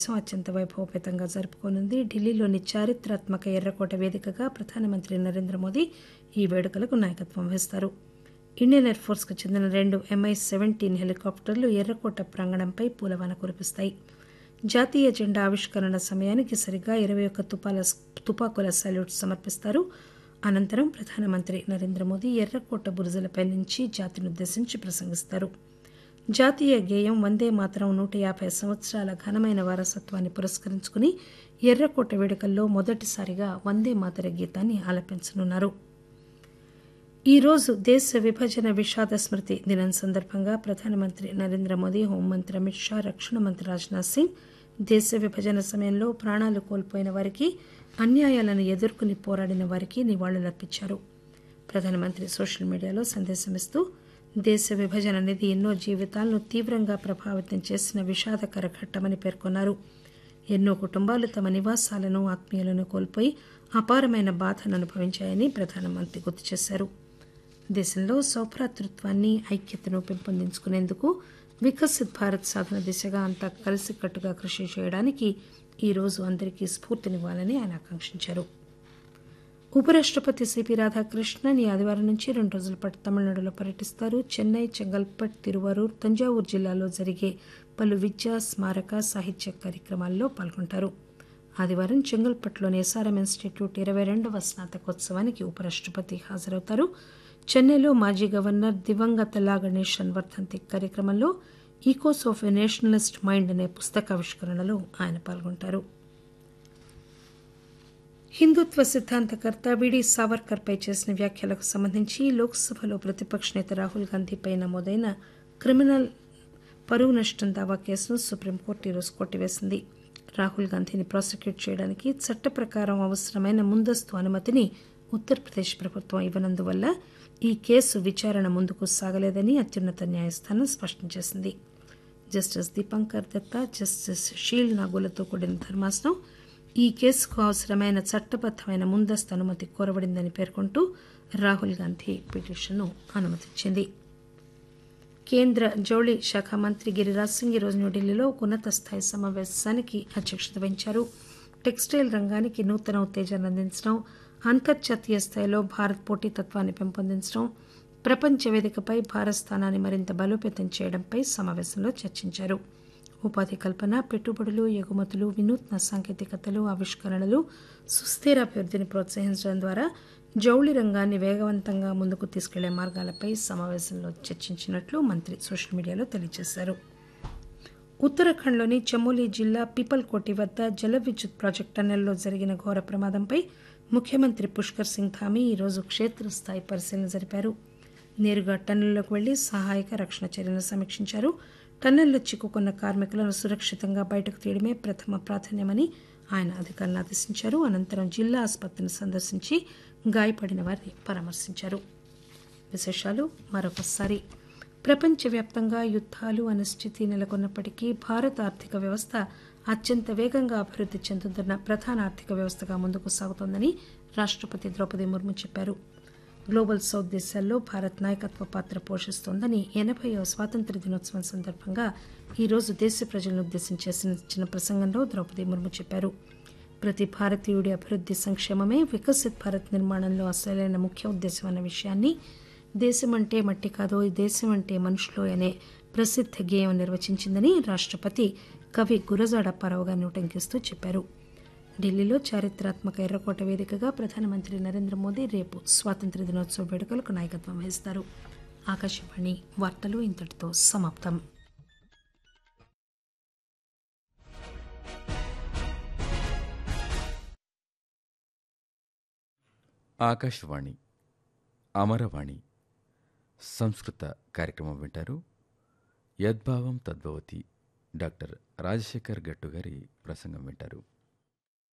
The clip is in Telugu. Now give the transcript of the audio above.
సమావేశం అత్యంత వైభవపేతంగా జరుపుకోనుంది ఢిల్లీలోని చారిత్రాత్మక ఎర్రకోట వేదికగా ప్రధానమంత్రి నరేంద్ర మోదీ ఈ వేడుకలకు నాయకత్వం వహిస్తారు ఇండియన్ ఎయిర్ ఫోర్స్ కు చెందిన రెండు ఎంఐ సెవెంటీన్ హెలికాప్టర్లు ఎర్రకోట ప్రాంగణంపై పూలవాన కురిపిస్తాయి జాతీయ జెండా ఆవిష్కరణ సమయానికి సరిగ్గా ఇరవై ఒక్క తుపాల తుపాకుల సల్యూట్ సమర్పిస్తారు అనంతరం ప్రధానమంత్రి నరేంద్ర మోదీ ఎర్రకోట బురుజులపై నుంచి జాతినుద్దేశించి ప్రసంగిస్తారు జాతీయ గేయం వందే మాతరం నూట యాభై సంవత్సరాల ఘనమైన వారసత్వాన్ని పురస్కరించుకుని ఎర్రకోట వేడుకల్లో మొదటిసారిగా వందే మాతర గీతాన్ని ఆలపించనున్నారు ఈ రోజు దేశ విభజన విషాద స్మృతి దినం సందర్భంగా ప్రధానమంత్రి నరేంద్ర మోదీ హోంమంత్రి అమిత్ షా రక్షణ మంత్రి రాజ్నాథ్ సింగ్ దేశ విభజన సమయంలో ప్రాణాలు కోల్పోయిన వారికి అన్యాయాలను ఎదుర్కొని పోరాడిన వారికి నివాళులర్పించారు ప్రధానమంత్రి సోషల్ మీడియాలో సందేశమిస్తూ దేశ విభజన అనేది ఎన్నో జీవితాలను తీవ్రంగా ప్రభావితం చేసిన విషాదకర ఘట్టమని పేర్కొన్నారు ఎన్నో కుటుంబాలు తమ నివాసాలను ఆత్మీయులను కోల్పోయి అపారమైన బాధను అనుభవించాయని ప్రధానమంత్రి గుర్తు చేశారు దేశంలో సౌభ్రాతృత్వాన్ని ఐక్యతను పెంపొందించుకునేందుకు వికసిత్ భారత్ సాధన దిశగా అంతా కలిసికట్టుగా కృషి చేయడానికి ఈ రోజు అందరికీ స్ఫూర్తినివ్వాలని ఆయన ఆకాంక్షించారు ఉపరాష్టపతి సిపి రాధాకృష్ణన్ ఈ ఆదివారం నుంచి రెండు రోజుల పాటు తమిళనాడులో పర్యటిస్తారు చెన్నై చెంగల్పట్ తిరువరూర్ తంజావూరు జిల్లాలో జరిగే పలు విద్యా స్మారక సాహిత్య కార్యక్రమాల్లో పాల్గొంటారు ఆదివారం చెంగల్పట్లోని ఎస్ఆర్ఎం ఇన్స్టిట్యూట్ ఇరవై రెండవ స్నాతకోత్సవానికి ఉపరాష్టపతి హాజరవుతారు చెన్నైలో మాజీ గవర్నర్ దివంగత లా గణేశన్ వర్ధంతి కార్యక్రమంలో echoes of a nationalist mind అనే పుస్తకావిష్కరణలో ఆయన పాల్గొంటారు హిందుత్వ సిద్ధాంతకర్త విడి సావర్కర్ పై చేసిన వ్యాఖ్యలకు సంబంధించి లోక్సభలో ప్రతిపక్ష నేత రాహుల్ గాంధీపై నమోదైన క్రిమినల్ పరువు నష్టం దావా కేసును సుప్రీంకోర్టు ఈరోజు కొట్టివేసింది రాహుల్ గాంధీని ప్రాసిక్యూట్ చేయడానికి చట్ట ప్రకారం అవసరమైన ముందస్తు అనుమతిని ఉత్తరప్రదేశ్ ప్రభుత్వం ఇవ్వనందువల్ల ఈ కేసు విచారణ ముందుకు సాగలేదని అత్యున్నత న్యాయస్థానం స్పష్టం చేసింది జస్టిస్ దీపంకర్ దత్తా జస్టిస్ షీల్ నాగులతో కూడిన ధర్మాసనం ఈ కేసుకు అవసరమైన చట్టబద్దమైన ముందస్తు అనుమతి కోరబడిందని పేర్కొంటూ రాహుల్ గాంధీ పిటిషన్ను అనుమతించింది కేంద్ర జౌళి శాఖ మంత్రి గిరిరాజ్ సింగ్ ఈరోజు న్యూఢిల్లీలో ఒక ఉన్నత స్థాయి సమావేశానికి అధ్యక్షత వహించారు టెక్స్టైల్ రంగానికి నూతన ఉత్తేజాన్ని అందించడం అంతర్జాతీయ స్థాయిలో భారత్ పోటీతత్వాన్ని పెంపొందించడం ప్రపంచ వేదికపై భారత్ స్థానాన్ని మరింత బలోపేతం చేయడంపై సమావేశంలో చర్చించారు ఉపాధి కల్పన పెట్టుబడులు ఎగుమతులు వినూత్న సాంకేతికతలు ఆవిష్కరణలు సుస్థిర అభివృద్ధిని ప్రోత్సహించడం ద్వారా జౌళి రంగాన్ని వేగవంతంగా ముందుకు తీసుకెళ్లే మార్గాలపై సమావేశంలో చర్చించినట్లు మంత్రి సోషల్ మీడియాలో తెలియజేశారు ఉత్తరాఖండ్లోని చమోలీ జిల్లా పీపల్కోటి వద్ద జల విద్యుత్ ప్రాజెక్టు టన్నెల్లో జరిగిన ఘోర ప్రమాదంపై ముఖ్యమంత్రి పుష్కర్ సింగ్ ధామీ ఈరోజు క్షేత్రస్థాయి పరిశీలన జరిపారు నేరుగా టన్నెల్లోకి వెళ్లి సహాయక రక్షణ చర్యలను సమీక్షించారు టన్నెల్లో చిక్కుకున్న కార్మికులను సురక్షితంగా బయటకు తీయడమే ప్రథమ ప్రాధాన్యమని ఆయన అధికారులను ఆదేశించారు అనంతరం జిల్లా ఆసుపత్రిని సందర్శించి గాయపడిన వారిని పరామర్శించారు విశేషాలు మరొకసారి ప్రపంచవ్యాప్తంగా యుద్ధాలు అనిశ్చితి నెలకొన్నప్పటికీ భారత ఆర్థిక వ్యవస్థ అత్యంత వేగంగా అభివృద్ధి చెందుతున్న ప్రధాన ఆర్థిక వ్యవస్థగా ముందుకు సాగుతోందని రాష్టపతి ద్రౌపది ముర్ము చెప్పారు గ్లోబల్ సౌత్ దేశాల్లో భారత్ నాయకత్వ పాత్ర పోషిస్తోందని ఎనభైవ స్వాతంత్ర దినోత్సవం సందర్భంగా ఈరోజు దేశ ప్రజలను ఉద్దేశించి చేసిన ప్రసంగంలో ద్రౌపది ముర్ము చెప్పారు ప్రతి భారతీయుడి అభివృద్ధి సంక్షేమమే వికసిత్ భారత్ నిర్మాణంలో అసలైన ముఖ్య ఉద్దేశం అన్న విషయాన్ని దేశమంటే మట్టి కాదో దేశం అంటే మనుషులో అనే ప్రసిద్ధ గేయం నిర్వచించిందని రాష్టపతి కవి గురజాడ పరావు గారిని ఉటంకిస్తూ చెప్పారు ఢిల్లీలో చారిత్రాత్మక ఎర్రకోట వేదికగా ప్రధానమంత్రి నరేంద్ర మోదీ రేపు స్వాతంత్ర దినోత్సవ వేడుకలకు నాయకత్వం వహిస్తారు ఆకాశవాణి వార్తలు ఇంతటితో సమాప్తం ఆకాశవాణి అమరవాణి సంస్కృత కార్యక్రమం వింటారు యద్భావం తద్భవతి డాక్టర్ రాజశేఖర్ గట్టు గారి ప్రసంగం వింటారు